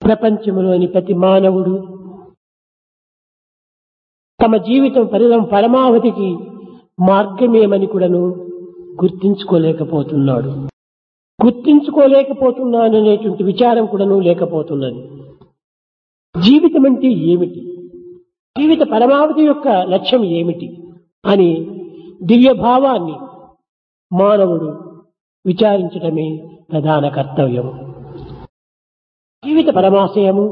ప్రపంచంలోని ప్రతి మానవుడు తమ జీవితం పరిణామ పరమావధికి మార్గమేమని కూడాను గుర్తించుకోలేకపోతున్నాడు గుర్తించుకోలేకపోతున్నాను అనేటువంటి విచారం కూడాను లేకపోతున్నది జీవితం అంటే ఏమిటి జీవిత పరమావధి యొక్క లక్ష్యం ఏమిటి అని దివ్య భావాన్ని మానవుడు విచారించటమే ప్రధాన కర్తవ్యము జీవిత పరమాశయము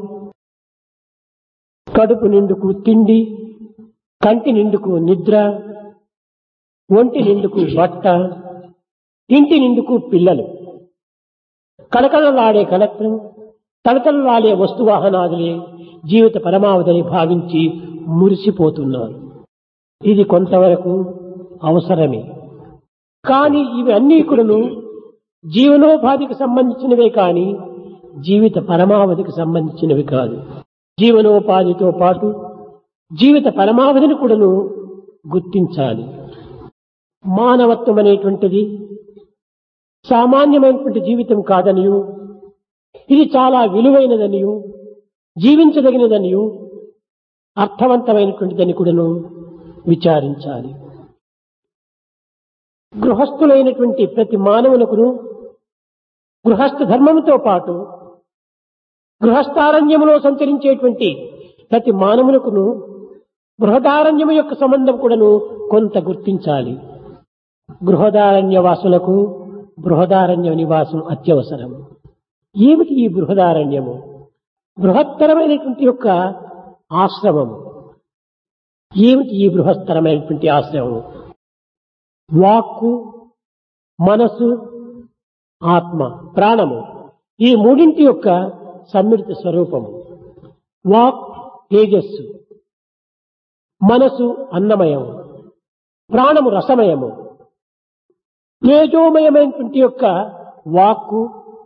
కడుపు నిండుకు తిండి కంటి నిండుకు నిద్ర ఒంటి నిండుకు బట్ట ఇంటి నిండుకు పిల్లలు కడకలలాడే కలత్రం తడతలలాడే వస్తువాహనాదులే జీవిత పరమావధిని భావించి మురిసిపోతున్నారు ఇది కొంతవరకు అవసరమే కానీ ఇవన్నీ కూడాను జీవనోపాధికి సంబంధించినవే కానీ జీవిత పరమావధికి సంబంధించినవి కాదు జీవనోపాధితో పాటు జీవిత పరమావధిని కూడాను గుర్తించాలి మానవత్వం అనేటువంటిది సామాన్యమైనటువంటి జీవితం కాదనియు ఇది చాలా విలువైనదనియు జీవించదగినదనియు అర్థవంతమైనటువంటిదని కూడాను విచారించాలి గృహస్థులైనటువంటి ప్రతి మానవునకును గృహస్థ ధర్మముతో పాటు గృహస్థారణ్యములో సంచరించేటువంటి ప్రతి మానవునకును బృహదారణ్యము యొక్క సంబంధం కూడాను కొంత గుర్తించాలి గృహదారణ్య వాసులకు బృహదారణ్య నివాసం అత్యవసరం ఏమిటి ఈ బృహదారణ్యము బృహత్తరమైనటువంటి యొక్క ఆశ్రమము ఏమిటి ఈ బృహత్తరమైనటువంటి ఆశ్రమము వాక్కు మనసు ఆత్మ ప్రాణము ఈ మూడింటి యొక్క సమ్మిళిత స్వరూపము వాక్ తేజస్సు మనసు అన్నమయము ప్రాణము రసమయము తేజోమయమైనటువంటి యొక్క వాక్కు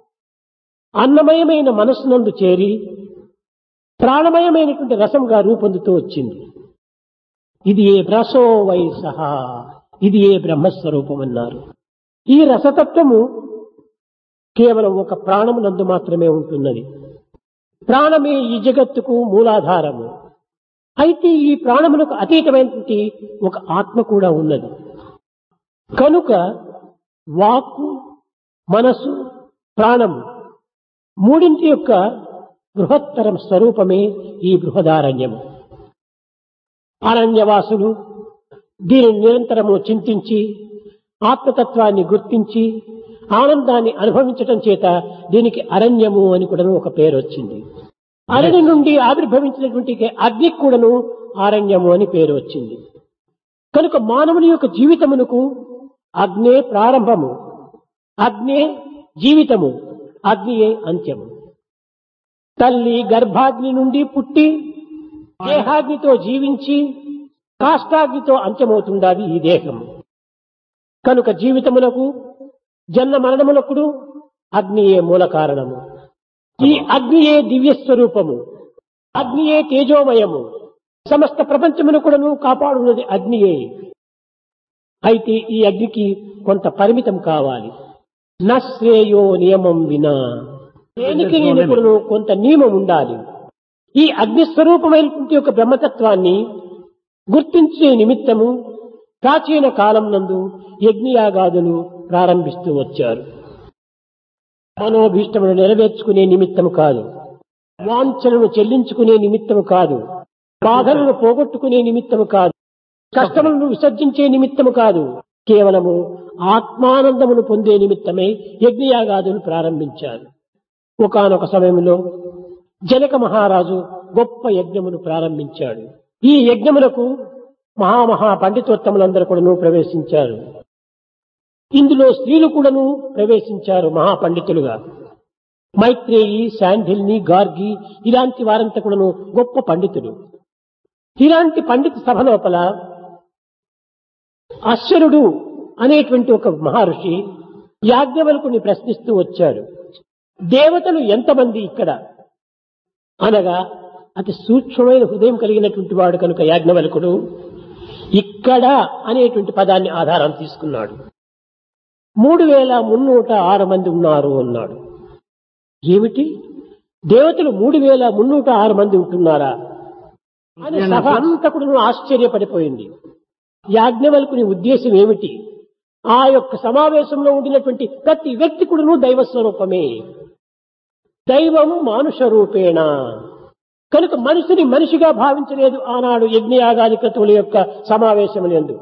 అన్నమయమైన మనస్సునందు చేరి ప్రాణమయమైనటువంటి రసంగా రూపొందుతూ వచ్చింది ఇది ఏ రసో వై సహా ఇది ఏ బ్రహ్మస్వరూపం అన్నారు ఈ రసతత్వము కేవలం ఒక ప్రాణమునందు మాత్రమే ఉంటున్నది ప్రాణమే ఈ జగత్తుకు మూలాధారము అయితే ఈ ప్రాణములకు అతీతమైనటువంటి ఒక ఆత్మ కూడా ఉన్నది కనుక వాక్కు మనసు ప్రాణము మూడింటి యొక్క బృహత్తరం స్వరూపమే ఈ బృహదారణ్యము అరణ్యవాసులు దీనిని నిరంతరము చింతించి ఆత్మతత్వాన్ని గుర్తించి ఆనందాన్ని అనుభవించటం చేత దీనికి అరణ్యము అని కూడా ఒక పేరు వచ్చింది అరణ్య నుండి ఆవిర్భవించినటువంటి అగ్నికి కూడాను అరణ్యము అని పేరు వచ్చింది కనుక మానవుని యొక్క జీవితమునకు అగ్నే ప్రారంభము అగ్నే జీవితము అగ్నియే అంత్యము తల్లి గర్భాగ్ని నుండి పుట్టి దేహాగ్నితో జీవించి కాష్టాగ్నితో అంత్యమవుతుండాలి ఈ దేహం కనుక జీవితమునకు జన్మ మరణములకుడు అగ్నియే మూల కారణము ఈ అగ్నియే దివ్య స్వరూపము అగ్నియే తేజోమయము సమస్త ప్రపంచమును కూడాను కాపాడున్నది అగ్నియే అయితే ఈ అగ్నికి కొంత పరిమితం కావాలి నశ్రేయో నియమం వినా దేనికి కూడాను కొంత నియమం ఉండాలి ఈ అగ్ని స్వరూపమైనటువంటి యొక్క బ్రహ్మతత్వాన్ని గుర్తించే నిమిత్తము ప్రాచీన కాలం నందు యజ్ఞయాగాదులు ప్రారంభిస్తూ వచ్చారు మనోభీష్టమును నెరవేర్చుకునే నిమిత్తము కాదు వాంఛనను చెల్లించుకునే నిమిత్తము కాదు బాధలను పోగొట్టుకునే నిమిత్తము కాదు కష్టములను విసర్జించే నిమిత్తము కాదు కేవలము ఆత్మానందమును పొందే నిమిత్తమే యజ్ఞయాగాదులు ప్రారంభించారు ఒకనొక సమయంలో జనక మహారాజు గొప్ప యజ్ఞమును ప్రారంభించాడు ఈ యజ్ఞములకు మహామహా పండితోత్తములందరూ కూడాను ప్రవేశించారు ఇందులో స్త్రీలు కూడాను ప్రవేశించారు మహాపండితులుగా మైత్రేయి శాంఢిల్ని గార్గి ఇలాంటి వారంతా కూడాను గొప్ప పండితులు ఇలాంటి పండిత సభ లోపల అశ్వరుడు అనేటువంటి ఒక మహర్షి యాజ్ఞవల్కుని ప్రశ్నిస్తూ వచ్చాడు దేవతలు ఎంతమంది ఇక్కడ అనగా అతి సూక్ష్మమైన హృదయం కలిగినటువంటి వాడు కనుక యాజ్ఞవల్కుడు ఇక్కడ అనేటువంటి పదాన్ని ఆధారం తీసుకున్నాడు మూడు వేల మున్నూట ఆరు మంది ఉన్నారు అన్నాడు ఏమిటి దేవతలు మూడు వేల మున్నూట ఆరు మంది ఉంటున్నారా అని సభ అంతా కూడా ఆశ్చర్యపడిపోయింది యాజ్ఞవల్కుని ఉద్దేశం ఏమిటి ఆ యొక్క సమావేశంలో ఉండినటువంటి ప్రతి వ్యక్తి కూడాను దైవ స్వరూపమే దైవం మానుష రూపేణ కనుక మనిషిని మనిషిగా భావించలేదు ఆనాడు యజ్ఞయాగాధికతుల యొక్క సమావేశం ఎందు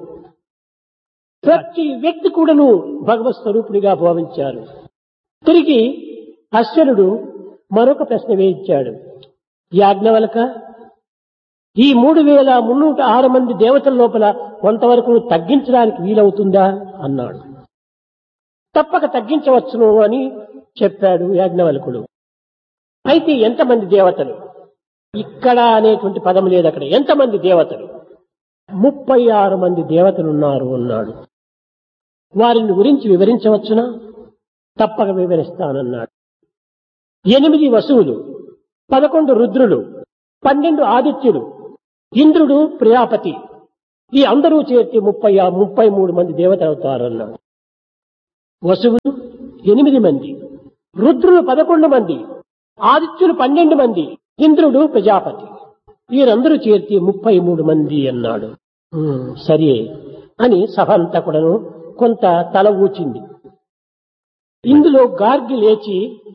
ప్రతి వ్యక్తి కూడాను భగవత్ స్వరూపుడిగా భావించారు తిరిగి అశ్వరుడు మరొక ప్రశ్న వేయించాడు యాజ్ఞవలక ఈ మూడు వేల మున్నూట ఆరు మంది దేవతల లోపల కొంతవరకు తగ్గించడానికి వీలవుతుందా అన్నాడు తప్పక తగ్గించవచ్చును అని చెప్పాడు యాజ్ఞవల్కుడు అయితే ఎంతమంది దేవతలు ఇక్కడ అనేటువంటి పదం లేదు అక్కడ ఎంతమంది దేవతలు ముప్పై ఆరు మంది దేవతలు ఉన్నారు అన్నాడు వారిని గురించి వివరించవచ్చునా తప్పక వివరిస్తానన్నాడు ఎనిమిది వసువులు పదకొండు రుద్రులు పన్నెండు ఆదిత్యులు ఇంద్రుడు ప్రజాపతి ఈ అందరూ చేర్చి ముప్పై ఆ- ముప్పై మూడు మంది దేవతలు అవుతారు అన్నాడు వసువులు ఎనిమిది మంది రుద్రులు పదకొండు మంది ఆదిత్యులు పన్నెండు మంది ఇంద్రుడు ప్రజాపతి వీరందరూ చేర్చి ముప్పై మూడు మంది అన్నాడు "ఉమ్, సరే అని సభ అంతా కూడాను కొంత తల ఊచింది ఇందులో గార్గి లేచి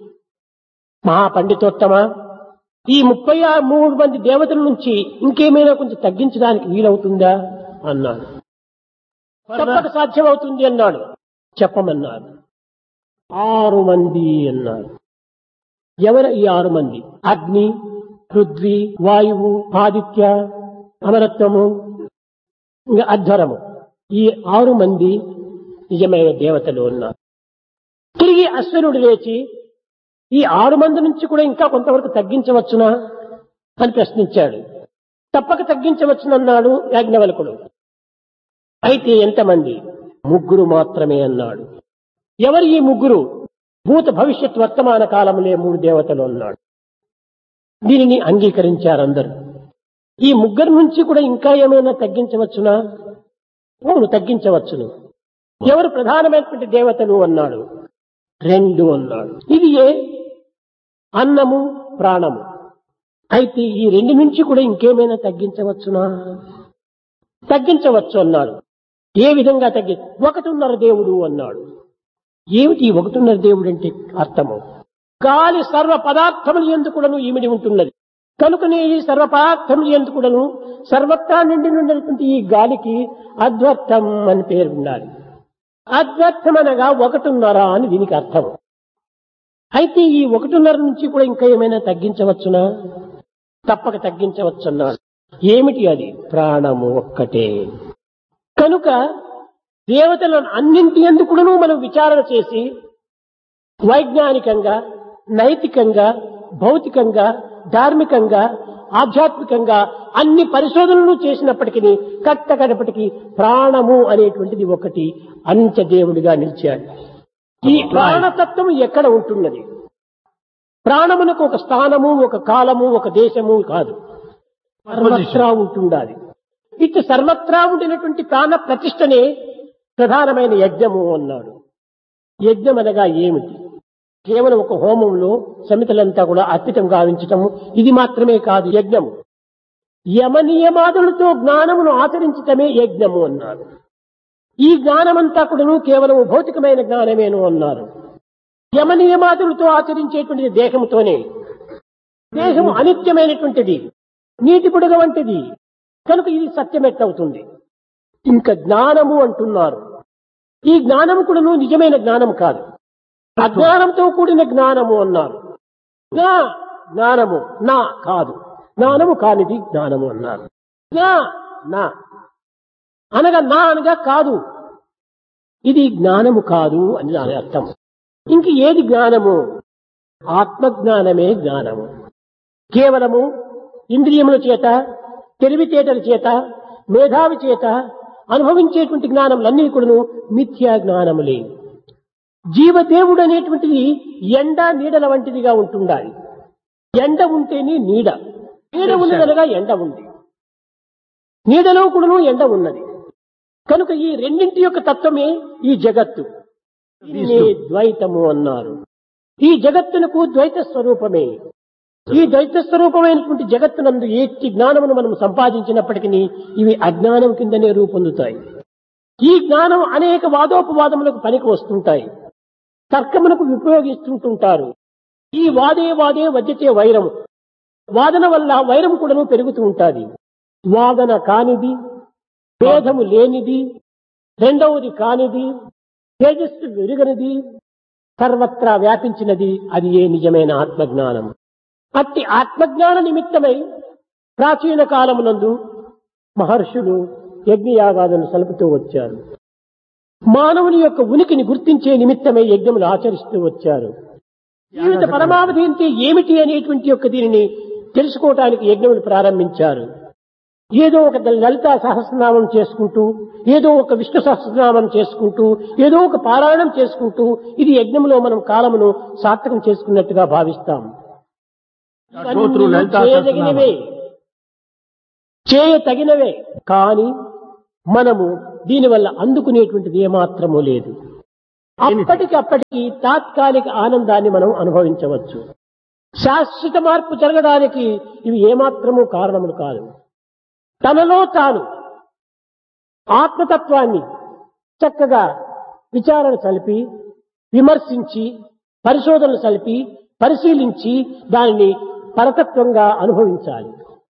మహాపండితోత్తమ ఈ ముప్పై ఆ మూడు మంది దేవతల నుంచి ఇంకేమైనా కొంచెం తగ్గించడానికి వీలవుతుందా అన్నాడు తప్పక సాధ్యమవుతుంది అన్నాడు చెప్పమన్నారు ఆరు మంది అన్నారు ఎవరు ఈ ఆరు మంది అగ్ని పృథ్వీ వాయువు ఆదిత్య అమరత్వము ఇంకా అధ్వరము ఈ ఆరు మంది నిజమైన దేవతలు ఉన్నారు తిరిగి అశ్వనుడు లేచి ఈ ఆరు మంది నుంచి కూడా ఇంకా కొంతవరకు తగ్గించవచ్చునా అని ప్రశ్నించాడు తప్పక తగ్గించవచ్చునన్నాడు యాజ్ఞవల్కుడు అయితే ఎంతమంది ముగ్గురు మాత్రమే అన్నాడు ఎవరు ఈ ముగ్గురు భూత భవిష్యత్ వర్తమాన కాలంలో మూడు దేవతలు అన్నాడు దీనిని అంగీకరించారు అందరూ ఈ ముగ్గురు నుంచి కూడా ఇంకా ఏమైనా తగ్గించవచ్చునా అవును తగ్గించవచ్చును ఎవరు ప్రధానమైనటువంటి దేవతలు అన్నాడు రెండు అన్నాడు ఇది ఏ అన్నము ప్రాణము అయితే ఈ రెండు నుంచి కూడా ఇంకేమైనా తగ్గించవచ్చునా తగ్గించవచ్చు అన్నాడు ఏ విధంగా తగ్గి ఒకటిన్నర దేవుడు అన్నాడు ఏమిటి ఈ ఒకటిన్నర దేవుడు అంటే అర్థము గాలి సర్వ పదార్థములు ఎందుకుడను ఈమిడి ఉంటున్నది కనుకనే ఈ సర్వ పదార్థములు ఎందుకుడను సర్వత్రా నిండి నుండినటువంటి ఈ గాలికి అద్వర్థం అని పేరు ఉండాలి అద్వర్థం అనగా ఒకటిన్నర అని దీనికి అర్థం అయితే ఈ ఒకటిన్నర నుంచి కూడా ఇంకా ఏమైనా తగ్గించవచ్చునా తప్పక తగ్గించవచ్చున్నాడు ఏమిటి అది ప్రాణము ఒక్కటే కనుక దేవతలను అన్నింటి ఎందుకును మనం విచారణ చేసి వైజ్ఞానికంగా నైతికంగా భౌతికంగా ధార్మికంగా ఆధ్యాత్మికంగా అన్ని పరిశోధనలు చేసినప్పటికీ కట్ట కడపటికి ప్రాణము అనేటువంటిది ఒకటి అంత్యదేవుడిగా నిలిచాడు ఈ ప్రాణతత్వం ఎక్కడ ఉంటున్నది ప్రాణమునకు ఒక స్థానము ఒక కాలము ఒక దేశము కాదు సర్వత్రా ఉంటుండాలి ఇటు సర్వత్రా ఉండినటువంటి ప్రాణ ప్రతిష్టనే ప్రధానమైన యజ్ఞము అన్నాడు యజ్ఞం అనగా ఏమిటి కేవలం ఒక హోమంలో సమితలంతా కూడా అర్పితం గావించటము ఇది మాత్రమే కాదు యజ్ఞము యమ నియమాదులతో జ్ఞానమును ఆచరించటమే యజ్ఞము అన్నారు ఈ జ్ఞానమంతా కూడాను కేవలం భౌతికమైన జ్ఞానమేను అన్నారు యమ నియమాదులతో ఆచరించేటువంటిది దేహముతోనే దేహము అనిత్యమైనటువంటిది నీటి బుడగ వంటిది కనుక ఇది సత్యమెట్టవుతుంది ఇంకా జ్ఞానము అంటున్నారు ఈ జ్ఞానము కూడాను నిజమైన జ్ఞానం కాదు అజ్ఞానంతో కూడిన జ్ఞానము అన్నారు నా జ్ఞానము నా కాదు జ్ఞానము కానిది జ్ఞానము అన్నారు నా నా అనగా నా అనగా కాదు ఇది జ్ఞానము కాదు అని దాని అర్థం ఇంక ఏది జ్ఞానము ఆత్మజ్ఞానమే జ్ఞానము కేవలము ఇంద్రియముల చేత తెలివితేటల చేత మేధావి చేత అనుభవించేటువంటి జ్ఞానములన్నీ కూడాను మిథ్యా జ్ఞానములే జీవదేవుడు అనేటువంటిది ఎండ నీడల వంటిదిగా ఉంటుండాలి ఎండ ఉంటేనే నీడ నీడ ఉన్నదనగా ఎండ ఉంది నీడలో కూడాను ఎండ ఉన్నది కనుక ఈ రెండింటి యొక్క తత్వమే ఈ జగత్తు దీనినే ద్వైతము అన్నారు ఈ జగత్తునకు ద్వైత స్వరూపమే ఈ దైత్య స్వరూపమైనటువంటి జగత్తునందు ఎట్టి జ్ఞానమును మనం సంపాదించినప్పటికీ ఇవి అజ్ఞానం కిందనే రూపొందుతాయి ఈ జ్ఞానం అనేక వాదోపవాదములకు పనికి వస్తుంటాయి తర్కమునకు ఉపయోగిస్తుంటుంటారు ఈ వాదే వాదే వద్యతే వైరము వాదన వల్ల వైరం కూడాను పెరుగుతూ ఉంటాది వాదన కానిది భేదము లేనిది రెండవది కానిది తేజస్సు విరుగనిది సర్వత్రా వ్యాపించినది అది ఏ నిజమైన ఆత్మజ్ఞానం అట్టి ఆత్మజ్ఞాన నిమిత్తమై ప్రాచీన కాలమునందు మహర్షులు యజ్ఞయాగాలను సలుపుతూ వచ్చారు మానవుని యొక్క ఉనికిని గుర్తించే నిమిత్తమై యజ్ఞములు ఆచరిస్తూ వచ్చారు జీవిత పరమావధి అంటే ఏమిటి అనేటువంటి యొక్క దీనిని తెలుసుకోవటానికి యజ్ఞములు ప్రారంభించారు ఏదో ఒక లలిత సహస్రనామం చేసుకుంటూ ఏదో ఒక విష్ణు సహస్రనామం చేసుకుంటూ ఏదో ఒక పారాయణం చేసుకుంటూ ఇది యజ్ఞంలో మనం కాలమును సార్థకం చేసుకున్నట్టుగా భావిస్తాం Go through Lalita చేయదగినవే చేయతగినవే కానీ మనము దీనివల్ల అందుకునేటువంటిది ఏమాత్రమూ లేదు అప్పటికప్పటికి తాత్కాలిక ఆనందాన్ని మనం అనుభవించవచ్చు శాశ్వత మార్పు జరగడానికి ఇవి ఏమాత్రము కారణములు కాదు తనలో తాను ఆత్మతత్వాన్ని చక్కగా విచారణ సలిపి విమర్శించి పరిశోధనలు సలిపి పరిశీలించి దానిని పరతత్వంగా అనుభవించాలి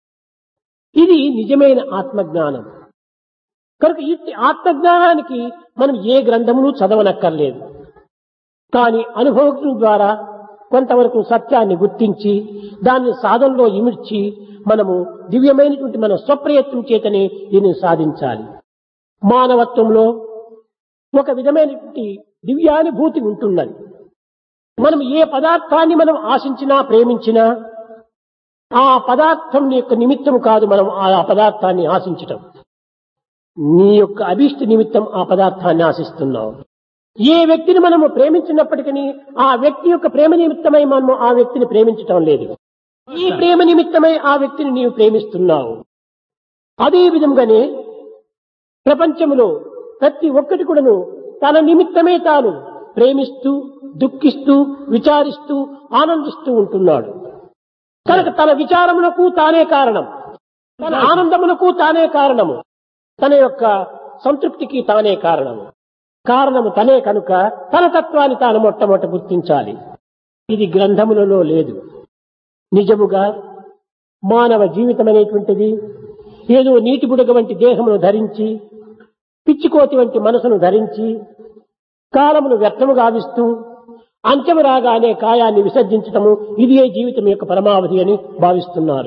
ఇది నిజమైన ఆత్మజ్ఞానం కనుక ఈ ఆత్మజ్ఞానానికి మనం ఏ గ్రంథమును చదవనక్కర్లేదు కానీ అనుభవం ద్వారా కొంతవరకు సత్యాన్ని గుర్తించి దాన్ని సాధనలో ఇమిడ్చి మనము దివ్యమైనటువంటి మన స్వప్రయత్నం చేతనే దీనిని సాధించాలి మానవత్వంలో ఒక విధమైనటువంటి దివ్యానుభూతి ఉంటున్నది మనం ఏ పదార్థాన్ని మనం ఆశించినా ప్రేమించినా ఆ పదార్థం యొక్క నిమిత్తం కాదు మనం ఆ పదార్థాన్ని ఆశించటం నీ యొక్క అభీష్ట నిమిత్తం ఆ పదార్థాన్ని ఆశిస్తున్నావు ఏ వ్యక్తిని మనము ప్రేమించినప్పటికీ ఆ వ్యక్తి యొక్క ప్రేమ నిమిత్తమై మనము ఆ వ్యక్తిని ప్రేమించటం లేదు ఈ ప్రేమ నిమిత్తమై ఆ వ్యక్తిని నీవు ప్రేమిస్తున్నావు అదే విధంగానే ప్రపంచంలో ప్రతి ఒక్కటి కూడాను తన నిమిత్తమే తాను ప్రేమిస్తూ దుఃఖిస్తూ విచారిస్తూ ఆనందిస్తూ ఉంటున్నాడు కనుక తన విచారమునకు తానే కారణం తన ఆనందమునకు తానే కారణము తన యొక్క సంతృప్తికి తానే కారణము కారణము తనే కనుక తన తత్వాన్ని తాను మొట్టమొదట గుర్తించాలి ఇది గ్రంథములలో లేదు నిజముగా మానవ జీవితం అనేటువంటిది ఏదో నీటి బుడగ వంటి దేహమును ధరించి పిచ్చికోతి వంటి మనసును ధరించి కాలమును వ్యర్థము గావిస్తూ అంత్యము రాగానే కాయాన్ని విసర్జించటము ఇది ఏ జీవితం యొక్క పరమావధి అని భావిస్తున్నారు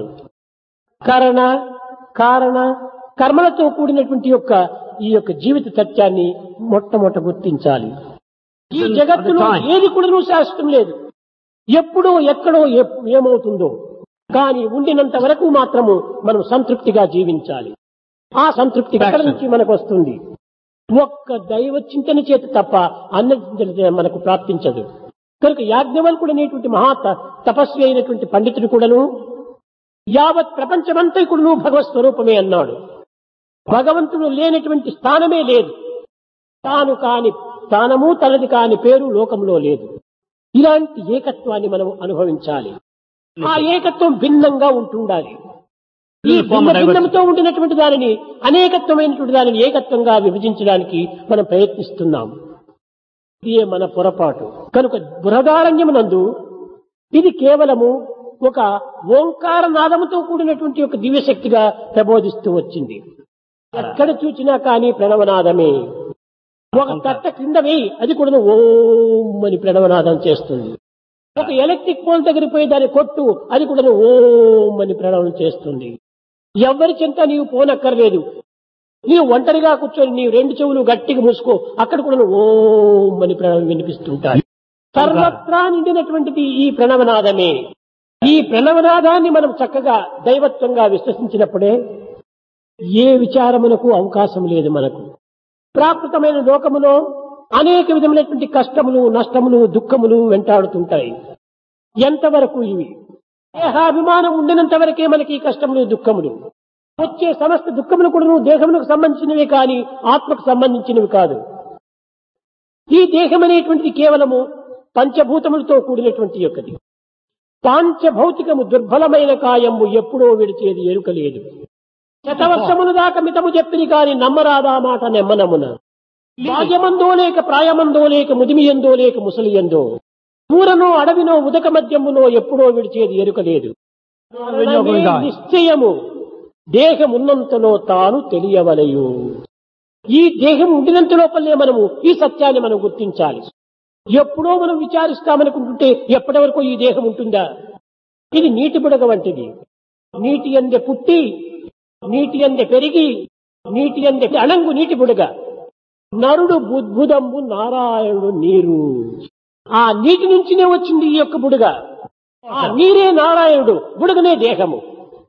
కరణ కారణ కర్మలతో కూడినటువంటి యొక్క ఈ యొక్క జీవిత సత్యాన్ని మొట్టమొదట గుర్తించాలి ఈ జగత్తులో ఏది కూడా శాశ్వతం లేదు ఎప్పుడో ఎక్కడో ఎప్- ఏమవుతుందో కానీ ఉండినంత వరకు మాత్రము మనం సంతృప్తిగా జీవించాలి ఆ సంతృప్తి ఎక్కడి నుంచి మనకు వస్తుంది ఒక్క దైవ చింతన చేత తప్ప అన్న చింతన చేత మనకు ప్రాప్తించదు కనుక యాజ్ఞవల్కుడు అనేటువంటి మహా త- తపస్వి అయినటువంటి పండితుడు కూడాను యావత్ ప్రపంచమంతా కూడాను భగవత్ స్వరూపమే అన్నాడు భగవంతుడు లేనటువంటి స్థానమే లేదు తాను కాని స్థానము తనది కాని పేరు లోకంలో లేదు ఇలాంటి ఏకత్వాన్ని మనం అనుభవించాలి ఆ ఏకత్వం భిన్నంగా ఉంటుండాలి ఈ భిన్న భిన్నంతో ఉండినటువంటి దానిని అనేకత్వమైనటువంటి దానిని ఏకత్వంగా విభజించడానికి మనం ప్రయత్నిస్తున్నాం ఇదే మన పొరపాటు కనుక బృహదారణ్యమునందు ఇది కేవలము ఒక ఓంకార నాదముతో కూడినటువంటి ఒక దివ్యశక్తిగా ప్రబోధిస్తూ వచ్చింది ఎక్కడ చూచినా కానీ ప్రణవనాదమే ఒక తట్ట క్రింద వేయి అది కూడా ఓం అని ప్రణవనాదం చేస్తుంది ఒక ఎలక్ట్రిక్ పోల్ దగ్గర పోయి దాన్ని కొట్టు అది కూడా ఓం అని ప్రణవం చేస్తుంది ఎవరి చింత నీవు పోనక్కర్లేదు నీవు ఒంటరిగా కూర్చొని నీవు రెండు చెవులు గట్టిగా మూసుకో అక్కడ కూడా ఓం అని ప్రణవం వినిపిస్తుంటాయి సర్వత్రా నిండినటువంటిది ఈ ప్రణవనాదమే ఈ ప్రణవనాదాన్ని మనం చక్కగా దైవత్వంగా విశ్వసించినప్పుడే ఏ విచారమునకు అవకాశం లేదు మనకు ప్రాకృతమైన లోకములో అనేక విధమైనటువంటి కష్టములు నష్టములు దుఃఖములు వెంటాడుతుంటాయి ఎంతవరకు ఇవి దేహాభిమానం ఉండినంత వరకే మనకి ఈ కష్టములు దుఃఖములు వచ్చే సమస్త దుఃఖములు కూడా దేహములకు సంబంధించినవి కానీ ఆత్మకు సంబంధించినవి కాదు ఈ దేహం అనేటువంటిది కేవలము పంచభూతములతో కూడినటువంటి యొక్కది పాంచభౌతికము దుర్బలమైన కాయము ఎప్పుడో విడిచేది ఎరుకలేదు శతవర్షముల దాకా మితము చెప్పిని కాని నమ్మరాదా మాట నెమ్మనమున బాల్యమందో లేక ప్రాయమందో లేక ముదిమియందో లేక ముసలియందో ఊరనో అడవినో ఉదక మధ్యమునో ఎప్పుడో విడిచేది ఎరుకలేదు When you're going to die. నిశ్చయము దేహమున్నంతలో తాను తెలియవలయు ఈ దేహం ఉండినంత లోపలనే మనము ఈ సత్యాన్ని మనం గుర్తించాలి ఎప్పుడో మనం విచారిస్తామనుకుంటుంటే ఎప్పటి వరకు ఈ దేహం ఉంటుందా ఇది నీటి బుడగ వంటిది నీటి అందే పుట్టి నీటి అందే పెరిగి నీటి అందే అణంగు నీటి బుడగ నరుడు బుద్భుదంబు నారాయణుడు నీరు ఆ నీటి నుంచినే వచ్చింది ఈ యొక్క బుడగ ఆ నీరే నారాయణుడు బుడగనే దేహము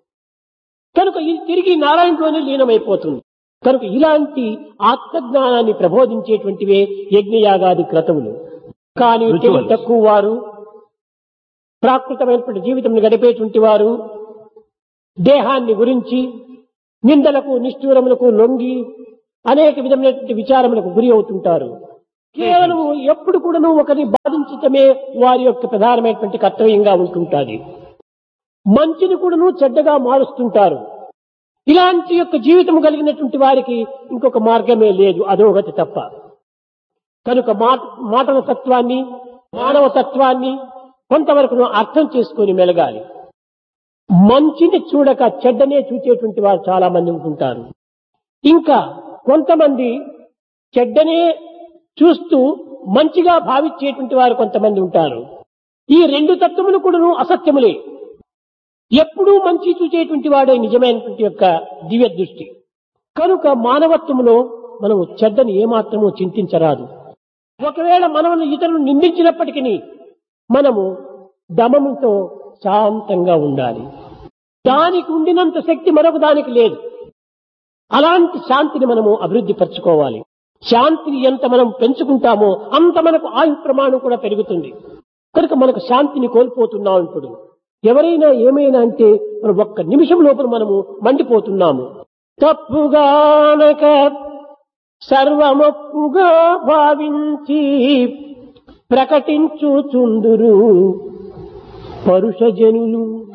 కనుక ఇది తిరిగి నారాయణలోనే లీనమైపోతుంది కనుక ఇలాంటి ఆత్మజ్ఞానాన్ని ప్రబోధించేటువంటివే యజ్ఞయాగాది క్రతువులు కానీ తెలివి Rituals. తక్కువ వారు ప్రాకృతమైనటువంటి జీవితం గడిపేటువంటి వారు దేహాన్ని గురించి నిందలకు నిష్ఠూరములకు లొంగి అనేక విధమైనటువంటి విచారములకు గురి అవుతుంటారు కేవలం ఎప్పుడు కూడాను ఒకరిని బాధించటమే వారి యొక్క ప్రధానమైనటువంటి కర్తవ్యంగా ఉంటుంటాది మంచిని కూడాను చెడ్డగా మారుస్తుంటారు ఇలాంటి యొక్క జీవితం కలిగినటువంటి వారికి ఇంకొక మార్గమే లేదు అధోగతి తప్ప కనుక మాట మాటల తత్వాన్ని మానవ తత్వాన్ని కొంతవరకు అర్థం చేసుకొని మెలగాలి మంచిని చూడక చెడ్డనే చూచేటువంటి వారు చాలా మంది ఉంటుంటారు ఇంకా కొంతమంది చెడ్డనే చూస్తూ మంచిగా భావించేటువంటి వారు కొంతమంది ఉంటారు ఈ రెండు తత్వములు కూడాను అసత్యములే ఎప్పుడూ మంచి చూచేటువంటి వాడే నిజమైనటువంటి యొక్క దివ్య దృష్టి కనుక మానవత్వములో మనము చెడ్డని ఏమాత్రము చింతించరాదు ఒకవేళ మనల్ని ఇతరులు నిందించినప్పటికీ మనము దమముతో శాంతంగా ఉండాలి దానికి ఉండినంత శక్తి మరొక దానికి లేదు అలాంటి శాంతిని మనము అభివృద్ధి పరచుకోవాలి శాంతిని ఎంత మనం పెంచుకుంటామో అంత మనకు ఆయు ప్రమాణం కూడా పెరుగుతుంది కనుక మనకు శాంతిని కోల్పోతున్నాం ఇప్పుడు ఎవరైనా ఏమైనా అంటే మనం ఒక్క నిమిషం లోపల మనము మండిపోతున్నాము తప్పుగానక సర్వమప్పుగా భావించి ప్రకటించుచుందురు పరుషజనులు